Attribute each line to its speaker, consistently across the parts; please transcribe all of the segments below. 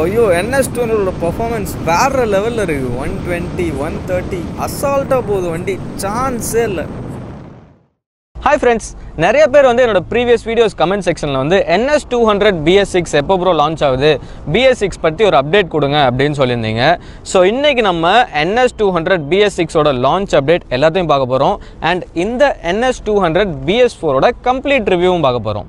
Speaker 1: ஐயோ NS டூனோட performance வேற லெவலில் இருக்குது ஒன் டுவெண்ட்டி ஒன் தேர்ட்டி அசால்ட்டாக போகுது வண்டி சான்ஸே இல்லை ஹாய் ஃப்ரெண்ட்ஸ் நிறைய பேர் வந்து என்னோட ப்ரீவியஸ் வீடியோஸ் கமெண்ட் செக்ஷனில் வந்து NS two hundred BS six எப்போ ப்ரோ லான்ச் ஆகுது பிஎஸ் சிக்ஸ் பற்றி ஒரு அப்டேட் கொடுங்க அப்படின்னு சொல்லியிருந்தீங்க ஸோ இன்றைக்கி நம்ம என்எஸ் டூ ஹண்ட்ரட் பிஎஸ் சிக்ஸோட லான்ச் அப்டேட் எல்லாத்தையும் பார்க்க போகிறோம் அண்ட் இந்த என்எஸ் டூ ஹண்ட்ரட் பிஎஸ் ஃபோரோட கம்ப்ளீட் ரிவ்யூவும் பார்க்க போகிறோம்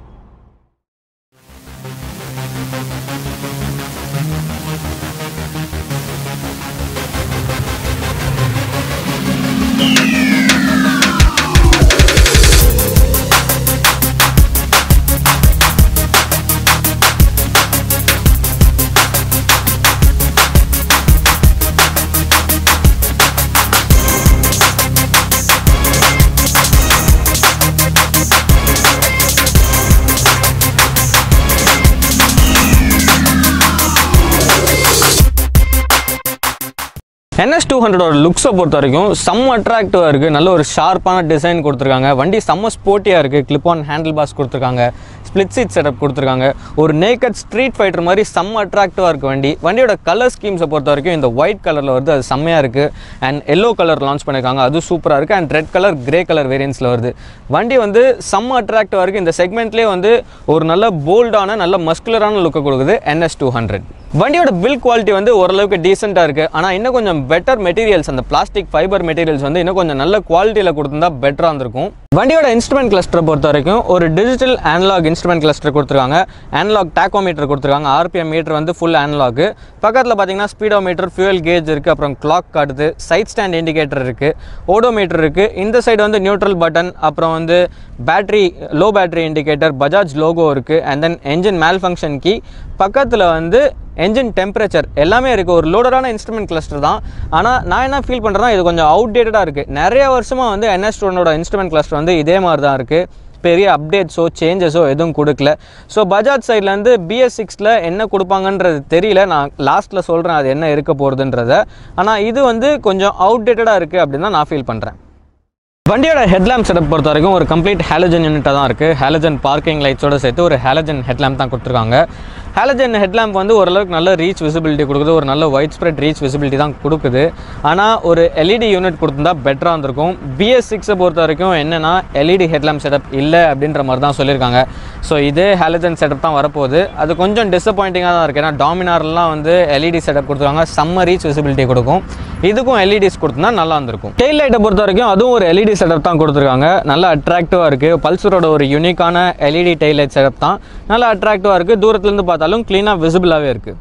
Speaker 1: என்எஸ் டூ ஹண்ட்ரடோட லுக்ஸை பொறுத்த வரைக்கும் செம்ம அட்ராக்டிவாக இருக்குது நல்ல ஒரு ஷார்ப்பான டிசைன் கொடுத்துருக்காங்க வண்டி செம்ம ஸ்போர்ட்டியாக இருக்குது கிளிப் ஆன் ஹேண்டில் பாஸ் கொடுத்துருக்காங்க ஸ்ப்ளிட் சீட் செட்டப் கொடுத்துருக்காங்க ஒரு நேக்கட் ஸ்ட்ரீட் ஃபைட்டர் மாதிரி செம்ம அட்ராக்டிவாக இருக்குது வண்டி வண்டியோட கலர் ஸ்கீம்ஸை பொறுத்த வரைக்கும் இந்த ஒயிட் கலரில் வருது அது செம்மையாக இருக்குது அண்ட் எல்லோ கலர் லான்ச் பண்ணியிருக்காங்க அது சூப்பராக இருக்குது and red colour grey colour வேரியன்ஸில் வருது வண்டி வந்து செம்ம அட்ராக்டிவாக இருக்குது இந்த செக்மெண்ட்லேயே வந்து ஒரு நல்ல போல்டான நல்ல மஸ்குலரான லுக்கை கொடுக்குது என்எஸ் டூ ஹண்ட்ரட் வண்டியோட பில் குவாலிட்டி வந்து ஓரளவுக்கு டீசெண்டாக இருக்குது ஆனால் இன்னும் கொஞ்சம் பெட்டர் மெட்டீரியல்ஸ் அந்த பிளாஸ்டிக் ஃபைபர் மெட்டீரியல்ஸ் வந்து இன்னும் கொஞ்சம் நல்ல குவாலிட்டியில் கொடுத்துருந்தா பெட்டராக இருந்திருக்கும் வண்டியோட இன்ஸ்ட்ருமெண்ட் கிளஸ்டரை பொறுத்த வரைக்கும் ஒரு டிஜிட்டல் அனலாக் இன்ஸ்ட்ருமெண்ட் கிளஸ்டர் கொடுத்துருக்காங்க அனலாக் டேக்கோமீட்டர் கொடுத்துருக்காங்க ஆர்பிஎம் மீட்டர் வந்து ஃபுல் அனலாக் பக்கத்தில் பார்த்தீங்கன்னா ஸ்பீடோ மீட்டர் ஃபியூல் கேஜ் இருக்குது அப்புறம் கிளாக் காட்டுது சைட் ஸ்டாண்ட் இண்டிகேட்டர் இருக்குது ஓடோமீட்டர் இருக்குது இந்த சைடு வந்து நியூட்ரல் பட்டன் அப்புறம் வந்து battery low battery indicator Bajaj logo இருக்குது அண்ட் தென் என்ஜின் மேல் ஃபங்க்ஷன் கீ பக்கத்தில் வந்து என்ஜின் டெம்பரேச்சர் எல்லாமே இருக்குது ஒரு லோடரான இன்ஸ்ட்ருமெண்ட் கிளஸ்டர் தான் ஆனால் நான் என்ன ஃபீல் பண்ணுறேன்னா இது கொஞ்சம் அவுடேட்டடாக இருக்குது நிறைய வருஷமாக வந்து என்எஸ் ஸ்டூடனோட இன்ஸ்ட்ருமெண்ட் கிளஸ்டர் வந்து இதே மாதிரி தான் இருக்குது பெரிய அப்டேட்ஸோ சேஞ்சஸோ எதுவும் கொடுக்கல ஸோ பஜாஜ் சைட்லேருந்து பிஎஸ் சிக்ஸில் என்ன கொடுப்பாங்கன்றது தெரியல நான் லாஸ்ட்டில் சொல்கிறேன் அது என்ன இருக்க போகிறதுன்றத ஆனால் இது வந்து கொஞ்சம் அவுடேட்டடாக இருக்குது அப்படின்னு தான் நான் ஃபீல் பண்ணுறேன் வண்டியோட ஹெட்லாம்ப் செட்டப் பொறுத்த வரைக்கும் ஒரு கம்ப்ளீட் ஹேலஜன் யூனிட்டாக தான் இருக்குது ஹேலஜன் பார்க்கிங் லைட்ஸோட சேர்த்து ஒரு ஹேலஜன் ஹெட்லாம்ப் தான் கொடுத்துருக்காங்க ஹேலஜன் ஹெட்லாம்ப் வந்து ஓரளவுக்கு நல்ல ரீச் விசிபிலிட்டி கொடுக்குது ஒரு நல்ல ஒயிட் ஸ்ப்ரெட் ரீச் விசிபிலிட்டி தான் கொடுக்குது ஆனால் ஒரு எல்இடி யூனிட் கொடுத்துருந்தா பெட்டராக இருந்திருக்கும் பிஎஸ் சிக்ஸை பொறுத்த வரைக்கும் என்னென்னா எல்இடி ஹெட்லாம்ப் செட்டப் இல்லை அப்படின்ற மாதிரி தான் சொல்லியிருக்காங்க ஸோ இதே ஹேலஜன் செட்டப் தான் வரப்போகுது அது கொஞ்சம் டிசப்பாயிண்டிங்காக தான் இருக்குது ஏன்னா டாமினார்லாம் வந்து எல்இடி செட்டப் கொடுத்துருக்காங்க செம்ம ரீச் விசிபிலிட்டி கொடுக்கும் இதுக்கும் எல்இடிஸ் கொடுத்துருந்தா நல்லா இருந்திருக்கும் டெயில் லைட்டை பொறுத்த வரைக்கும் அதுவும் ஒரு எல்இடி செட்டப் தான் கொடுத்துருக்காங்க நல்லா அட்ராக்டிவாக இருக்குது பல்சரோட ஒரு யூனிக்கான எல்இடி டெயில் லைட் செட்டப் தான் நல்லா அட்ராக்டிவாக இருக்குது தூரத்துலேருந்து பார்த்தாலும் க்ளீனாக விசிபிளாகவே இருக்குது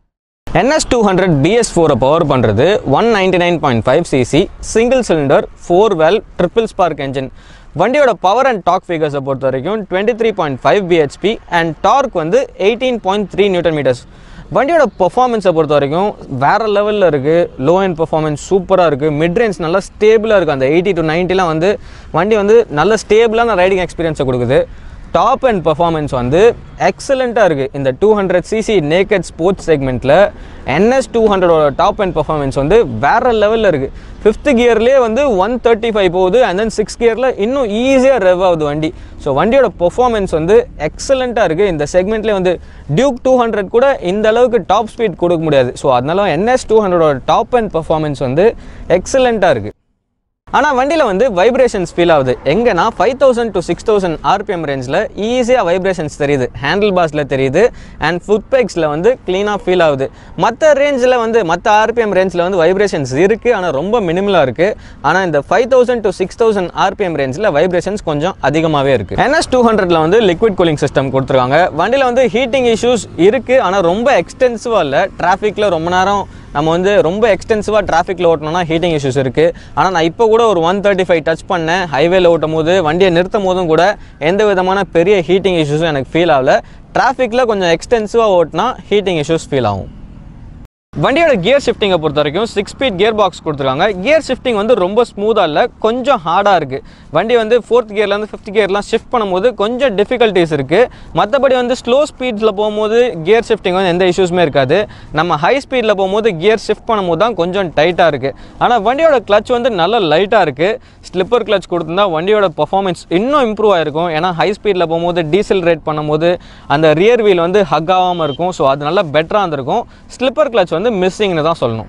Speaker 1: என்எஸ் டூ ஹண்ட்ரட் பிஎஸ் ஃபோரை பவர் பண்ணுறது one ninety nine point five CC single cylinder four valve triple spark engine வண்டியோட பவர் அண்ட் டாக் ஃபிகர்ஸை பொறுத்த வரைக்கும் twenty three point five BHP and torque வந்து eighteen point three newton meters வண்டியோட பெர்ஃபார்மன்ஸை பொறுத்த வரைக்கும் வேறு லெவலில் இருக்குது லோ அண்ட் பெர்ஃபார்மன்ஸ் சூப்பராக இருக்குது மிட் ரேஞ்ச் நல்லா ஸ்டேபிளாக இருக்குது அந்த எயிட்டி டு நைன்ட்டிலாம் வந்து வண்டி வந்து நல்ல ஸ்டேபிளான ரைடிங் எக்ஸ்பீரியன்ஸை கொடுக்குது டாப் அண்ட் பர்ஃபார்மன்ஸ் வந்து எக்ஸலண்ட்டாக இருக்குது இந்த two hundred cc naked sports செக்மெண்ட்டில் என்எஸ் டூ ஹண்ட்ரடோட டாப் அண்ட் பர்ஃபார்மன்ஸ் வந்து வேறு லெவலில் இருக்குது ஃபிஃப்த் கியர்லேயே வந்து ஒன் தேர்ட்டி ஃபைவ் போகுது அண்ட் தென் சிக்ஸ் கியரில் இன்னும் ஈஸியாக ரெவ் ஆகுது வண்டி ஸோ வண்டியோட பெர்ஃபார்மன்ஸ் வந்து எக்ஸலண்ட்டாக இருக்குது இந்த செக்மெண்ட்லேயே வந்து டியூக் டூ ஹண்ட்ரட் கூட இந்த அளவுக்கு டாப் ஸ்பீட் கொடுக்க முடியாது ஸோ அதனால என்எஸ் டூ ஹண்ட்ரடோட டாப் அண்ட் பர்ஃபார்மன்ஸ் வந்து எக்ஸலண்ட்டாக இருக்குது ஆனால் வண்டியில் வந்து வைப்ரேஷன்ஸ் ஃபீல் ஆகுது எங்கன்னா five thousand to six thousand RPM ரேஞ்சில் ஈஸியாக வைப்ரேஷன்ஸ் தெரியுது ஹேண்டில் பாஸில் தெரியுது அண்ட் ஃபுட் பேக்ஸில் வந்து க்ளீனாக ஃபீல் ஆகுது மற்ற ரேஞ்சில் வந்து மற்ற ஆர்பிஎம் ரேஞ்சில் வந்து வைப்ரேஷன்ஸ் இருக்குது ஆனால் ரொம்ப மினிமலாக இருக்குது ஆனால் இந்த five thousand to six thousand RPM ரேஞ்சில் வைப்ரேஷன்ஸ் கொஞ்சம் அதிகமாகவே இருக்குது என்எஸ் டூ ஹண்ட்ரட்ல வந்து லிக்விட் கூலிங் சிஸ்டம் கொடுத்துருக்காங்க வண்டியில் வந்து ஹீட்டிங் இஷ்யூஸ் இருக்குது ஆனால் ரொம்ப எக்ஸ்டென்சிவாக இல்லை டிராஃபிக்கில் ரொம்ப நேரம் நம்ம வந்து ரொம்ப எக்ஸ்டென்சிவாக டிராஃபிக்கில் ஓட்டணும்னா ஹீட்டிங் இஷ்யூஸ் இருக்குது ஆனால் நான் இப்போ கூட ஒரு ஒன் தேர்ட்டி ஃபைவ் டச் பண்ணேன் ஹைவேல ஓட்டும் போது வண்டியை நிறுத்தும் போதும் கூட எந்த விதமான பெரிய ஹீட்டிங் இஷ்யூஸும் எனக்கு ஃபீல் ஆகல டிராஃபிக்கில் கொஞ்சம் எக்ஸ்டென்சிவாக ஓட்டினா ஹீட்டிங் இஷ்யூஸ் ஃபீல் ஆகும் வண்டியோட கியர் ஷிஃப்டிங்கை பொறுத்த வரைக்கும் சிக்ஸ் ஸ்பீட் கியர் பாக்ஸ் கொடுத்துருக்காங்க கியர் ஷிஃப்டிங் வந்து ரொம்ப ஸ்மூத்தாக இல்லை கொஞ்சம் ஹார்டாக இருக்குது வண்டி வந்து ஃபோர்த் கியர்லேருந்து ஃபிஃப்த் கியர்லாம் ஷிஃப்ட் பண்ணும்போது கொஞ்சம் டிஃபிகல்ட்டிஸ் இருக்குது மற்றபடி வந்து ஸ்லோ ஸ்பீட்ஸில் போகும்போது கியர் ஷிஃப்டிங் வந்து எந்த இஷ்யூஸுமே இருக்காது நம்ம ஹை ஸ்பீடில் போகும்போது கியர் ஷிஃப்ட் பண்ணும்போது தான் கொஞ்சம் டைட்டாக இருக்குது ஆனால் வண்டியோட கிளச் வந்து நல்ல லைட்டாக இருக்குது ஸ்லிப்பர் கிளச் கொடுத்துருந்தா வண்டியோட பர்ஃபார்மன்ஸ் இன்னும் இம்ப்ரூவ் ஆயிருக்கும் ஏன்னா ஹை ஸ்பீடில் போகும்போது டீசல் ரேட் பண்ணும்போது அந்த ரியர் வீல் வந்து ஹக் ஆகாமல் இருக்கும் ஸோ அது நல்லா பெட்டராக இருந்திருக்கும் ஸ்லிப்பர் கிளச் வந்து மிஸ்ஸிங்னு தான் சொல்லணும்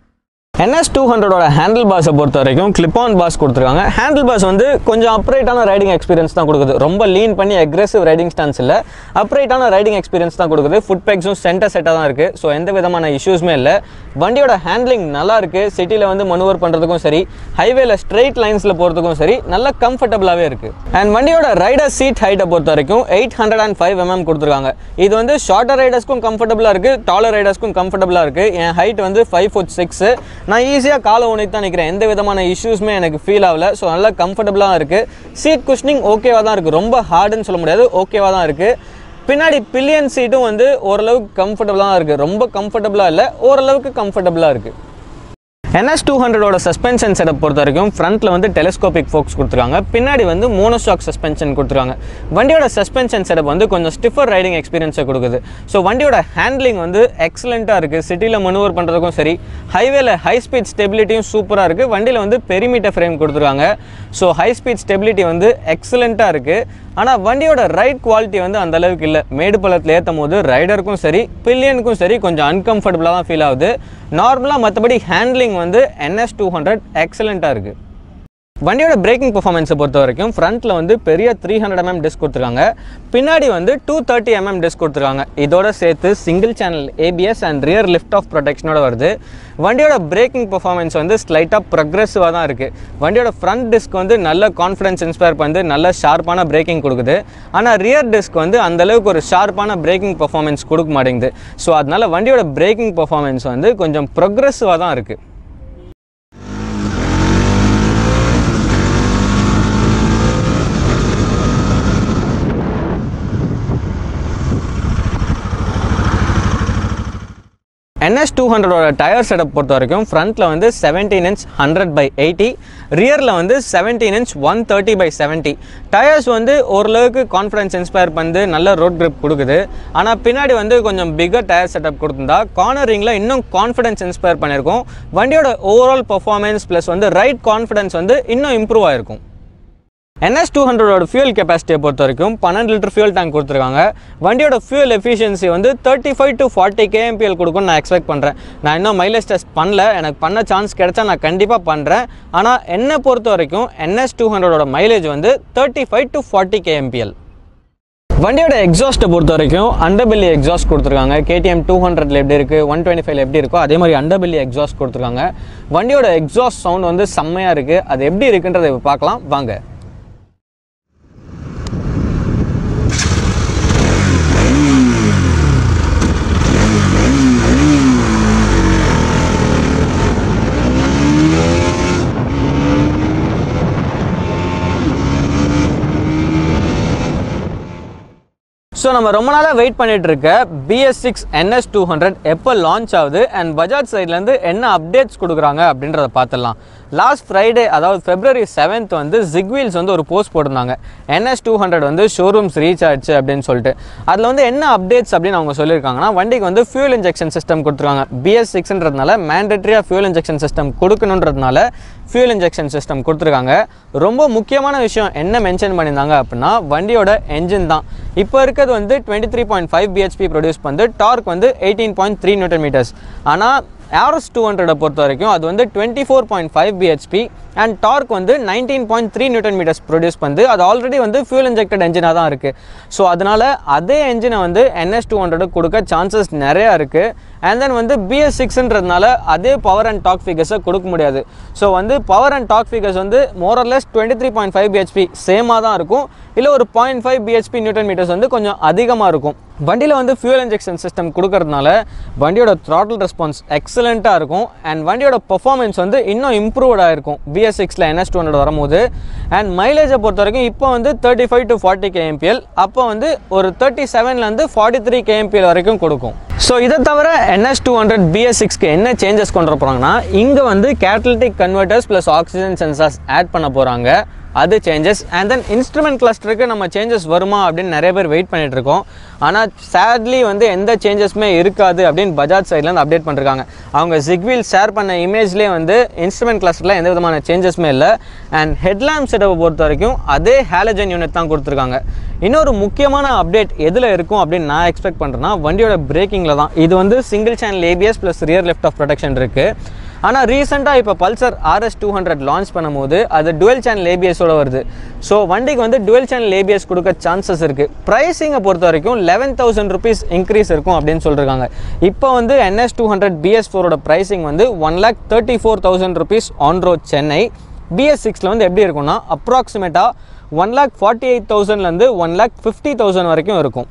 Speaker 1: என்எஸ் டூ ஹண்ட்ரடோட ஹேண்டில் பாஸை பொறுத்த வரைக்கும் கிளிப் ஆன் பாஸ் கொடுத்துருக்காங்க ஹேண்டில் பாஸ் வந்து கொஞ்சம் அப்ரைட்டான ரைடிங் எக்ஸ்பீரியன்ஸ் தான் கொடுக்குது ரொம்ப லீன் பண்ணி அக்ரெசிவ் ரைடிங் ஸ்டான்ஸ் இல்லை அப்ரைட்டான ரைடிங் எக்ஸ்பீரியன்ஸ் தான் கொடுக்குது ஃபுட் பேக்ஸும் சென்டர் செட்டாக தான் இருக்குது ஸோ எந்த விதமான இஷ்யூஸுமே இல்லை வண்டியோட ஹேண்ட்லிங் நல்லா இருக்குது சிட்டியில் வந்து மனுவர் பண்ணுறதுக்கும் சரி ஹைவேல ஸ்ட்ரெயிட் லைன்ஸில் போகிறதுக்கும் சரி நல்ல கம்ஃபர்டபுளாகவே இருக்குது அண்ட் வண்டியோட ரைடர் சீட் ஹைட்டை பொறுத்த வரைக்கும் eight hundred and five mm கொடுத்துருக்காங்க இது வந்து ஷார்ட்டர் ரைடர்ஸ்க்கும் கம்ஃபர்டபுளாக இருக்குது டாலர் ரைடர்ஸ்க்கும் கம்ஃபர்டபுளாக இருக்குது என் ஹைட் வந்து ஃபைவ் ஃபுட் சிக்ஸ் நான் ஈஸியாக காலை உனைத்து தான் நிற்கிறேன் எந்த விதமான இஷ்யூஸுமே எனக்கு ஃபீல் ஆகல ஸோ நல்லா கம்ஃபர்டபுளாக இருக்குது சீட் குஷனிங் ஓகேவாக தான் இருக்குது ரொம்ப ஹார்டுன்னு சொல்ல முடியாது ஓகேவாக தான் இருக்குது பின்னாடி பில்லியன் சீட்டும் வந்து ஓரளவுக்கு கம்ஃபர்டபுளாக தான் இருக்குது ரொம்ப கம்ஃபர்டபுளாக இல்லை ஓரளவுக்கு கம்ஃபர்டபுளாக இருக்குது என்எஸ் டூ ஹண்ட்ரடோட சஸ்பென்ஷன் செட்டப் பொறுத்த வரைக்கும் ஃப்ரண்ட்டில் வந்து டெலிஸ்கோபிக் ஃபோக்ஸ் கொடுத்துருக்காங்க பின்னாடி வந்து மோனோஸ்டாக் சஸ்பென்ஷன் கொடுத்துருக்காங்க வண்டியோட சஸ்பென்ஷன் செட்டப் வந்து கொஞ்சம் ஸ்டிஃபர் ரைடிங் எக்ஸ்பீரியன்ஸை கொடுக்குது ஸோ வண்டியோட ஹேண்ட்லிங் வந்து எக்ஸலண்ட்டாக இருக்குது சிட்டியில் மனுவர் பண்ணுறதுக்கும் சரி ஹைவேல ஹை ஸ்பீட் ஸ்டெபிலிட்டியும் சூப்பராக இருக்குது வண்டியில் வந்து பெரிமீட்டர் ஃப்ரேம் கொடுத்துருக்காங்க ஸோ ஹை ஸ்பீட் ஸ்டெபிலிட்டி வந்து எக்ஸலண்ட்டாக இருக்குது ஆனால் வண்டியோட ரைட் குவாலிட்டி வந்து அந்த அளவுக்கு இல்லை மேடு பள்ளத்தில் ஏற்றும் போது ரைடருக்கும் சரி பில்லியனுக்கும் சரி கொஞ்சம் அன்கம்ஃபர்டபுளாக தான் ஃபீல் ஆகுது நார்மலாக மற்றபடி ஹேண்ட்லிங் வந்து என்எஸ் டூ ஹண்ட்ரட் எக்ஸலண்ட்டாக இருக்குது வண்டியோட பிரேக்கிங் பர்ஃபார்மன்ஸை பொறுத்த வரைக்கும் ஃப்ரண்ட்டில் வந்து பெரிய த்ரீ ஹண்ட்ரட் எம்எம் டிஸ்க் கொடுத்துருக்காங்க பின்னாடி வந்து டூ தேர்ட்டி எம்எம் டிஸ்க் கொடுத்துருக்காங்க இதோட சேர்த்து single channel ABS and rear lift off ப்ரொடெக்ஷனோட வருது வண்டியோட பிரேக்கிங் பர்ஃபார்மன்ஸ் வந்து ஸ்லைட்டாக ப்ரொக்ரெசிவாக தான் இருக்குது வண்டியோட ஃப்ரண்ட் டிஸ்க் வந்து நல்ல கான்ஃபிடன்ஸ் இன்ஸ்பயர் பண்ணி நல்ல ஷார்ப்பான பிரேக்கிங் கொடுக்குது ஆனால் ரியர் டிஸ்க் வந்து அந்தளவுக்கு ஒரு ஷார்ப்பான பிரேக்கிங் பர்ஃபார்மன்ஸ் கொடுக்க மாட்டேங்குது ஸோ அதனால வண்டியோட பிரேக்கிங் பர்ஃபார்மன்ஸ் வந்து கொஞ்சம் ப்ரொக்ரெசிவாக தான் இருக்குது என்எஸ் டூ ஹண்ட்ரடோட டயர் செட்டப் பொறுத்த வரைக்கும் ஃப்ரண்ட்டில் வந்து seventeen inch hundred by eighty ரியரில் வந்து seventeen inch one thirty by seventy tyres வந்து ஓரளவுக்கு கான்ஃபிடன்ஸ் இன்ஸ்பயர் பண்ணி நல்ல ரோட் grip கொடுக்குது ஆனால் பின்னாடி வந்து கொஞ்சம் பிகர் டயர் செட்டப் கொடுத்துருந்தா கார்னரிங்கில் இன்னும் கான்ஃபிடன்ஸ் இன்ஸ்பயர் பண்ணியிருக்கும் வண்டியோட ஓவரால் பர்ஃபார்மன்ஸ் ப்ளஸ் வந்து ரைட் கான்ஃபிடன்ஸ் வந்து இன்னும் இம்ப்ரூவ் ஆயிருக்கும் என்எஸ் டூ ஹண்ட்ரடோட ஃபியூல் கெப்பாசிட்டியை பொறுத்த வரைக்கும் பன்னெண்டு லிட்டர் ஃபியூல் டேங்க் கொடுத்துருக்காங்க வண்டியோட ஃபியூல் எஃபிஷியன்சி வந்து thirty five to forty KMPL கொடுக்கும்னு நான் எக்ஸ்பெக்ட் பண்ணுறேன் நான் இன்னும் மைலேஜ் டெஸ்ட் பண்ணல எனக்கு பண்ண சான்ஸ் கிடைச்சா நான் கண்டிப்பாக பண்ணுறேன் ஆனால் என்னை பொறுத்த வரைக்கும் என்எஸ் டூ ஹண்ட்ரடோட மைலேஜ் வந்து thirty five to forty KMPL வண்டியோட எக்ஸாஸ்ட்டை பொறுத்த வரைக்கும் அண்டர்பெல்லி எக்ஸாஸ்ட் கொடுத்துருக்காங்க கேடிஎம் டூ ஹண்ட்ரட்ல எப்படி இருக்குது ஒன் டுவெண்ட்டி ஃபைவ்ல எப்படி இருக்கோ அதே மாதிரி அண்டர்பெல்லி எக்ஸாஸ்ட் கொடுத்துருக்காங்க வண்டியோட எக்ஸாஸ்ட் சவுண்ட் வந்து செம்மையாக இருக்குது அது எப்படி இருக்குன்றதை இப்ப பார்க்கலாம் வாங்க ஸோ நம்ம ரொம்ப நாளாக வெயிட் பண்ணிட்டு இருக்க BS six NS two hundred எப்போ லான்ச் ஆகுது அண்ட் பஜாஜ் சைட்லேருந்து என்ன அப்டேட்ஸ் கொடுக்குறாங்க அப்படின்றத பார்த்துடலாம் லாஸ்ட் ஃப்ரைடே அதாவது ஃபெப்ரவரி செவன்த் வந்து ஜிக்வீல்ஸ் வந்து ஒரு போஸ்ட் போட்டிருந்தாங்க என்எஸ் டூ ஹண்ட்ரட் வந்து ஷோரூம்ஸ் ரீச் ஆயிடுச்சு அப்படின்னு சொல்லிட்டு அதில் வந்து என்ன அப்டேட்ஸ் அப்படின்னு அவங்க சொல்லியிருக்காங்கன்னா வண்டிக்கு வந்து ஃபியூல் இன்ஜெக்ஷன் சிஸ்டம் கொடுத்துருக்காங்க பிஎஸ் சிக்ஸ்ன்றதுனால மேண்டட்ரியாக ஃபியூல் இன்ஜெக்ஷன் சிஸ்டம் கொடுக்கணுன்றதுனால ஃபியூல் இன்ஜெக்ஷன் சிஸ்டம் கொடுத்துருக்காங்க ரொம்ப முக்கியமான விஷயம் என்ன மென்ஷன் பண்ணியிருந்தாங்க அப்படின்னா வண்டியோட என்ஜின் தான் இப்போ இருக்கிறது வந்து twenty three point five BHP produce பண்ணி டார்க் வந்து eighteen point three newton metres ஆனால் ஏரோஸ் டூ ஹண்ட்ரடை பொறுத்த வரைக்கும் அது வந்து twenty four point five BHP and torque வந்து nineteen point three newton metres produce பண்ணுது அது ஆல்ரெடி வந்து ஃபியூல் இன்ஜெக்டட் என்ஜினாக தான் இருக்குது ஸோ அதனால் அதே என்ஜினை வந்து என்எஸ் டூ ஹண்ட்ரட் கொடுக்க சான்சஸ் நிறையா இருக்குது அண்ட் தென் வந்து பிஎஸ் சிக்ஸ்ன்றதுனால அதே பவர் அண்ட் டாக் ஃபிகர்ஸை கொடுக்க முடியாது ஸோ வந்து பவர் அண்ட் டாக் ஃபிகர்ஸ் வந்து more or less twenty three point five BHP சேமாக தான் இருக்கும் இல்லை ஒரு point five BHP newton metres வந்து கொஞ்சம் அதிகமாக இருக்கும் வண்டியில் வந்து ஃபியூல் இன்ஜெக்ஷன் சிஸ்டம் கொடுக்கறதுனால வண்டியோட throttle ரெஸ்பான்ஸ் எக்ஸலண்ட்டாக இருக்கும் அண்ட் வண்டியோட பெர்ஃபார்மன்ஸ் வந்து இன்னும் இம்ப்ரூவ்டாக இருக்கும் பிஎஸ் சிக்ஸில் என்எஸ் டூ ஹண்ட்ரட் வரும்போது அண்ட் மைலேஜை பொறுத்த வரைக்கும் இப்போ வந்து thirty five to forty KMPL அப்போ வந்து ஒரு தேர்ட்டி செவன்லேருந்து ஃபார்ட்டி த்ரீ கேஎம்பிஎல் வரைக்கும் கொடுக்கும் ஸோ இதை தவிர என்எஸ் டூ ஹண்ட்ரட் பிஎஸ் சிக்ஸ்க்கு என்ன சேஞ்சஸ் கொண்டு வர போகிறாங்கன்னா இங்கே வந்து catalytic converters plus oxygen sensors add பண்ண போகிறாங்க அது சேஞ்சஸ் அண்ட் தென் இன்ஸ்ட்ருமெண்ட் கிளஸ்டருக்கு நம்ம சேஞ்சஸ் வருமா அப்படின்னு நிறைய பேர் வெயிட் பண்ணிட்டு இருக்கோம் ஆனால் சேட்லி வந்து எந்த சேஞ்சஸுமே இருக்காது அப்படின்னு பஜாஜ் சைட்லேருந்து அப்டேட் பண்ணிருக்காங்க அவங்க ஜிக்வீல் ஷேர் பண்ண இமேஜ்லேயே வந்து இன்ஸ்ட்ருமெண்ட் கிளஸ்டரில் எந்த விதமான சேஞ்சஸுமே இல்லை அண்ட் ஹெட்லாம்ப் செட்டப்பை பொறுத்த வரைக்கும் அதே ஹேலஜன் யூனிட் தான் கொடுத்துருக்காங்க இன்னொரு முக்கியமான அப்டேட் எதில் இருக்கும் அப்படின்னு நான் எக்ஸ்பெக்ட் பண்ணுறேன்னா வண்டியோட பிரேக்கிங்கில் தான் இது வந்து single channel ABS plus rear lift off protection இருக்குது ஆனால் ரீசெண்டாக இப்போ Pulsar RS two hundred launch பண்ணும்போது அது டுவெல் சேனல் ஏபிஎஸோட வருது ஸோ வண்டிக்கு வந்து டுவெல் சேனல் ஏபிஎஸ் கொடுக்க சான்சஸ் இருக்குது ப்ரைஸிங்கை பொறுத்த வரைக்கும் லெவன் தௌசண்ட் ருபீஸ் இன்க்ரீஸ் இருக்கும் அப்படின்னு சொல்லியிருக்காங்க இப்போ வந்து என்எஸ் டூ ஹண்ட்ரட் பிஎஸ் ஃபோரோட ப்ரைஸிங் வந்து one lakh thirty four thousand rupees on road Chennai BS சிக்ஸில் வந்து எப்படி இருக்கும்னா அப்ராக்சிமேட்டாக ஒன் லேக் ஃபார்ட்டி எயிட் தௌசண்ட்லேருந்து ஒன் லேக் ஃபிஃப்டி தௌசண்ட் வரைக்கும் இருக்கும்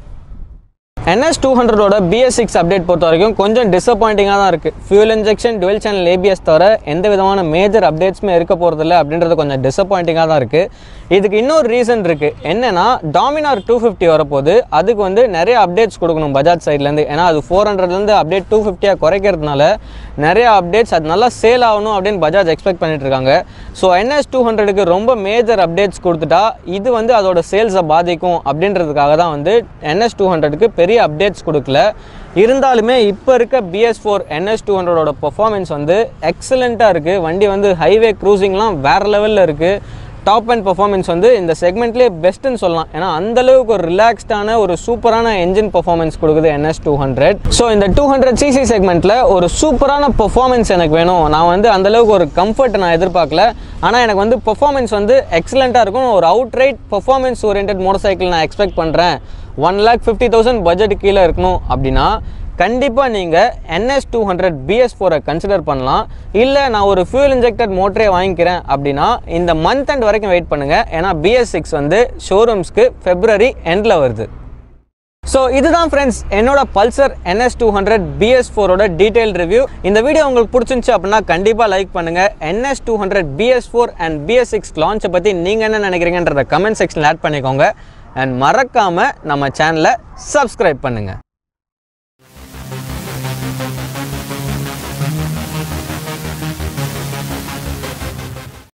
Speaker 1: என்எஸ் டூ ஹண்ட்ரடோட பிஎஸ் சிக்ஸ் அப்டேட் பொறுத்த வரைக்கும் கொஞ்சம் டிசப்பாயிண்டிங்காக தான் இருக்குது fuel injection dual channel ABS தவிர எந்த விதமான மேஜர் அப்டேட்ஸுமே இருக்க போகிறதில்ல அப்படின்றது கொஞ்சம் டிசப்பாயிண்டிங்காக தான் இருக்குது இதுக்கு இன்னொரு ரீசன் இருக்குது என்னென்னா டாமினார் டூ ஃபிஃப்டி வரப்போது அதுக்கு வந்து நிறைய அப்டேட்ஸ் கொடுக்கணும் பஜாஜ் சைட்லேருந்து ஏன்னா அது ஃபோர் ஹண்ட்ரட்லேருந்து அப்டேட் டூ ஃபிஃப்டியாக குறைக்கிறதுனால நிறைய அப்டேட்ஸ் அது நல்லா சேல் ஆகணும் அப்படின்னு பஜாஜ் எக்ஸ்பெக்ட் பண்ணிட்டு இருக்காங்க ஸோ என்எஸ் டூ ஹண்ட்ரடுக்கு ரொம்ப மேஜர் அப்டேட்ஸ் கொடுத்துட்டா இது வந்து அதோட சேல்ஸை பாதிக்கும் அப்படின்றதுக்காக தான் வந்து என்எஸ் டூ ஹண்ட்ரடுக்கு பெரிய அப்டேட்ஸ் கொடுக்கல இருந்தாலுமே இப்போ இருக்க பிஎஸ் ஃபோர் என்எஸ் டூ ஹண்ட்ரடோட பர்ஃபார்மன்ஸ் வந்து எக்ஸலண்ட்டாக இருக்குது வண்டி வந்து ஹைவே க்ரூசிங்லாம் வேறு லெவலில் இருக்குது டாப் அண்ட் பர்ஃபார்மன்ஸ் வந்து இந்த செக்மெண்ட்லேயே பெஸ்ட்டுன்னு சொல்லலாம் ஏன்னா அந்த அளவுக்கு ஒரு ரிலாக்ஸ்டான ஒரு சூப்பரான என்ஜின் பர்ஃபார்மன்ஸ் கொடுக்குது என்எஸ் டூ ஹண்ட்ரட் ஸோ இந்த டூ ஹண்ட்ரட் சிசி செக்மெண்ட்டில் ஒரு சூப்பரான பர்ஃபார்மன்ஸ் எனக்கு வேணும் நான் வந்து அந்த அளவுக்கு ஒரு கம்ஃபர்ட் நான் எதிர்பார்க்கல ஆனால் எனக்கு வந்து பர்ஃபார்மன்ஸ் வந்து எக்ஸலண்ட்டாக இருக்கும் ஒரு outright performance orient motorcycle நான் எக்ஸ்பெக்ட் பண்ணுறேன் one lakh fifty thousand budget கீழே இருக்கணும் அப்படின்னா கண்டிப்பாக நீங்கள் என்எஸ் டூ ஹண்ட்ரட் பிஎஸ் ஃபோரை கன்சிடர் பண்ணலாம் இல்லை நான் ஒரு ஃபியூல் இன்ஜெக்டட் மோட்டரே வாங்கிக்கிறேன் அப்படின்னா இந்த மந்த் எண்ட் வரைக்கும் வெயிட் பண்ணுங்கள் ஏன்னா பிஎஸ் சிக்ஸ் வந்து ஷோரூம்ஸ்க்கு ஃபெப்ரவரி எண்டில் வருது ஸோ இதுதான் ஃப்ரெண்ட்ஸ் என்னோட Pulsar NS two hundred BS ஃபோரோட டீடைல் ரிவ்யூ இந்த வீடியோ உங்களுக்கு பிடிச்சிருந்துச்சு அப்படின்னா கண்டிப்பாக லைக் பண்ணுங்கள் NS two hundred BS four and BS six லான்ச்சை பற்றி நீங்கள் என்ன நினைக்கிறீங்கன்றத கமெண்ட் செக்ஷனில் ஆட் பண்ணிக்கோங்க அண்ட் மறக்காமல் நம்ம சேனலை சப்ஸ்கிரைப் பண்ணுங்கள்